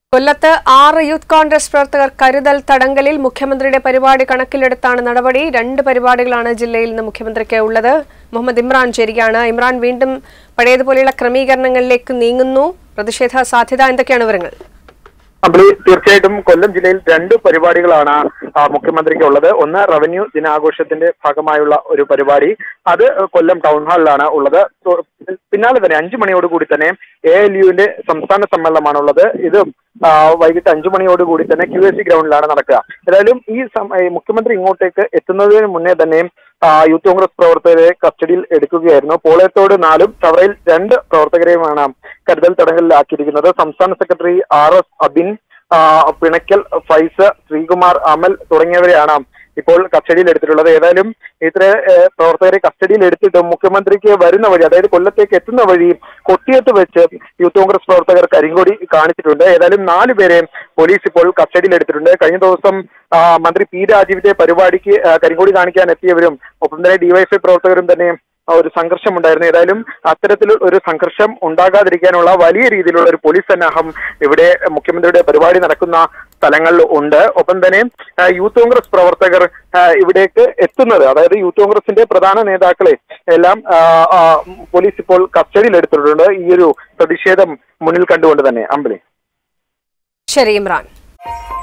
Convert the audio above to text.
കൊല്ലത്ത് ആറ് യൂത്ത് കോൺഗ്രസ് പ്രവർത്തകർ കരുതൽ തടങ്കലിൽ മുഖ്യമന്ത്രിയുടെ പരിപാടി കണക്കിലെടുത്താണ് നടപടി രണ്ട് പരിപാടികളാണ് ജില്ലയിൽ നിന്ന് മുഖ്യമന്ത്രിക്ക് ഉള്ളത് മുഹമ്മദ് ഇമ്രാൻ ചേരുകയാണ് ഇമ്രാൻ വീണ്ടും പഴയതുപോലെയുള്ള ക്രമീകരണങ്ങളിലേക്ക് നീങ്ങുന്നു പ്രതിഷേധ സാധ്യത എന്തൊക്കെയാണ് വിവരങ്ങൾ അമ്പിളി തീർച്ചയായിട്ടും കൊല്ലം ജില്ലയിൽ രണ്ട് പരിപാടികളാണ് ആ, മുഖ്യമന്ത്രിക്ക് ഉള്ളത് ഒന്ന് റവന്യൂ ദിനാഘോഷത്തിന്റെ ഭാഗമായുള്ള ഒരു പരിപാടി അത് കൊല്ലം ടൗൺ ഹാളിലാണ് ഉള്ളത് തൊ- പിന്നാലെ തന്നെ അഞ്ചു മണിയോടുകൂടി തന്നെ എ എൽ യുവിന്റെ സംസ്ഥാന സമ്മേളനമാണുള്ളത് ഇത് ആ, വൈകിട്ട് അഞ്ചു മണിയോടുകൂടി തന്നെ ക്യു എസ് സി ഗ്രൗണ്ടിലാണ് നടക്കുക ഏതായാലും ഈ സം- ഈ മുഖ്യമന്ത്രി ഇങ്ങോട്ടേക്ക് എത്തുന്നതിന് മുന്നേ തന്നെ ആ, യൂത്ത് കോൺഗ്രസ് പ്രവർത്തകരെ കസ്റ്റഡിയിൽ എടുക്കുകയായിരുന്നു പോളയത്തോട് നാലും ചവറയിൽ രണ്ട് പ്രവർത്തകരെയുമാണ് കരുതൽ തടങ്കലിലാക്കിയിരിക്കുന്നത് സംസ്ഥാന സെക്രട്ടറി ആർ എസ് അബിൻ ആ, പിണക്കൽ ഫൈസ് ശ്രീകുമാർ അമൽ തുടങ്ങിയവരെയാണ് ഇപ്പോൾ കസ്റ്റഡിയിൽ എടുത്തിട്ടുള്ളത് ഏതായാലും ഇത്ര ഏഹ്, പ്രവർത്തകരെ കസ്റ്റഡിയിൽ എടുത്തിട്ട് മുഖ്യമന്ത്രിക്ക് വരുന്ന വഴി അതായത് കൊല്ലത്തേക്ക് എത്തുന്ന വഴി കൊട്ടിയത്ത് വെച്ച് യൂത്ത് കോൺഗ്രസ് പ്രവർത്തകർ കരിങ്കൊടി കാണിച്ചിട്ടുണ്ട് ഏതായാലും നാല് പേരെ പോലീസ് ഇപ്പോൾ കസ്റ്റഡിയിൽ എടുത്തിട്ടുണ്ട് കഴിഞ്ഞ ദിവസം ആ, മന്ത്രി പി രാജീവിന്റെ പരിപാടിക്ക് ആ, കരിങ്കൊടി കാണിക്കാൻ എത്തിയവരും ഒപ്പം തന്നെ ഡിവൈഎഫ്ഐ പ്രവർത്തകരും തന്നെ ആ, ഒരു സംഘർഷം ഉണ്ടായിരുന്നു ഏതായാലും അത്തരത്തിൽ ഒരു സംഘർഷം ഉണ്ടാകാതിരിക്കാനുള്ള വലിയ രീതിയിലുള്ള ഒരു പോലീസ് സന്നാഹം ഇവിടെ മുഖ്യമന്ത്രിയുടെ പരിപാടി നടക്കുന്ന സ്ഥലങ്ങളിൽ ഉണ്ട് ഒപ്പം തന്നെ ആ, യൂത്ത് കോൺഗ്രസ് പ്രവർത്തകർ ആ, ഇവിടേക്ക് എത്തുന്നത് അതായത് യൂത്ത് കോൺഗ്രസിന്റെ പ്രധാന നേതാക്കളെ എല്ലാം ആ, ആ, പോലീസ് ഇപ്പോൾ കസ്റ്റഡിയിൽ എടുത്തിട്ടുണ്ട് ഈ ഒരു പ്രതിഷേധം മുന്നിൽ കണ്ടുകൊണ്ട് തന്നെ അമ്പലി ശരി ഇമ്രാൻ